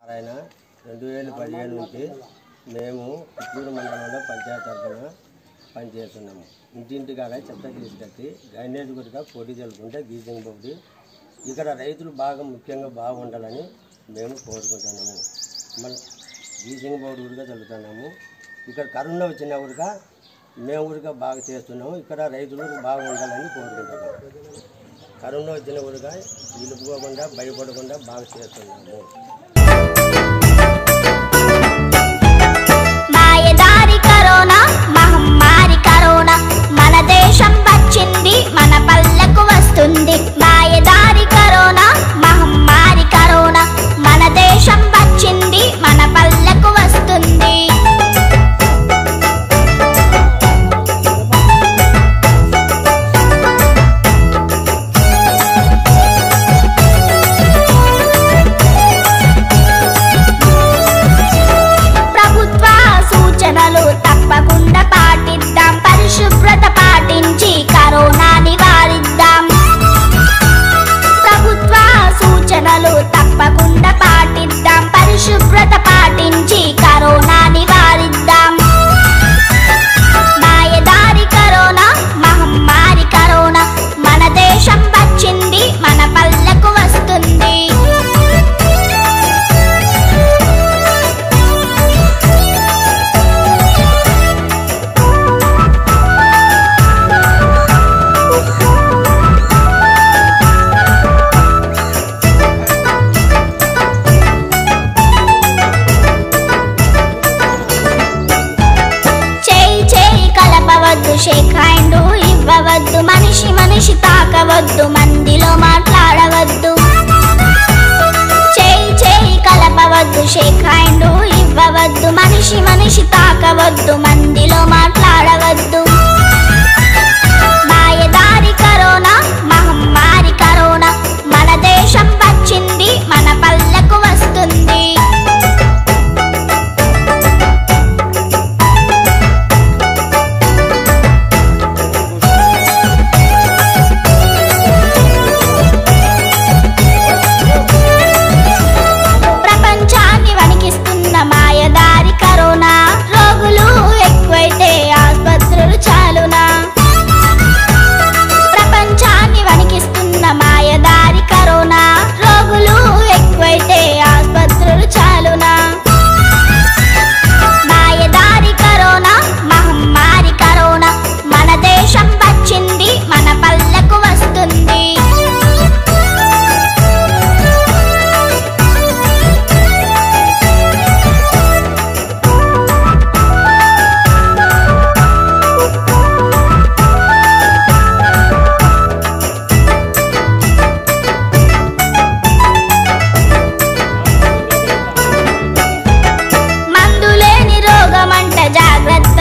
ఆయన రెండు వేల పదిహేను నుంచి మేము పుత్తూరు మండలంలో పంచాయతీ తరఫున పనిచేస్తున్నాము ఇంటింటి కాడ చెత్త తీసుకొచ్చి డ్రైనేజ్ కూడా పొడి చల్లుకుంటే గీజింగ్ పొడి ఇక్కడ రైతులు బాగా ముఖ్యంగా బాగుండాలని మేము కోరుకుంటున్నాము మన గీజింగ్ పౌడర్ కూడా చల్లుతున్నాము ఇక్కడ కరోనా వచ్చినా కూడా మేము కూడా బాగా చేస్తున్నాము ఇక్కడ రైతులు బాగుండాలని కోరుకుంటున్నాము కరోనా వచ్చిన కూడా నిలుపుకోకుండా భయపడకుండా బాగా చేస్తున్నాము మాయదారి కరోనా మహమ్మారి కరోనా మన దేశం వచ్చింది మన పల్లెకు వస్తుంది మాయదారి కరోనా మహమ్మారి కరోనా మన దేశం వచ్చింది మన పల్లెకు వస్తుంది ప్రభుత్వ సూచనలు తప్పకుండా పాటిద్దాం పరిశుభ్రత పాటించి కరోనా నివారిద్దాం ప్రభుత్వ సూచనలు తప్పకుండా పాటిద్దాం పరిశుభ్రత పాటించి కరోనా నివారిద్దాం మాయదారి కరోనా మహమ్మారి కరోనా మన దేశం వచ్చింది మన పల్లెకు వస్తుంది చేయి చేయి కలపవద్దు షేక్ హ్యాండ్ ఇవ్వవద్దు మనిషి మనిషి తాకవద్దు మందిలో మాట్లాడవద్దు చేయి చేయి కలపవద్దు షేక్ హ్యాండ్ ఇవ్వవద్దు మనిషి మనిషి తాకవద్దు మందిలో మాట్లాడవద్దు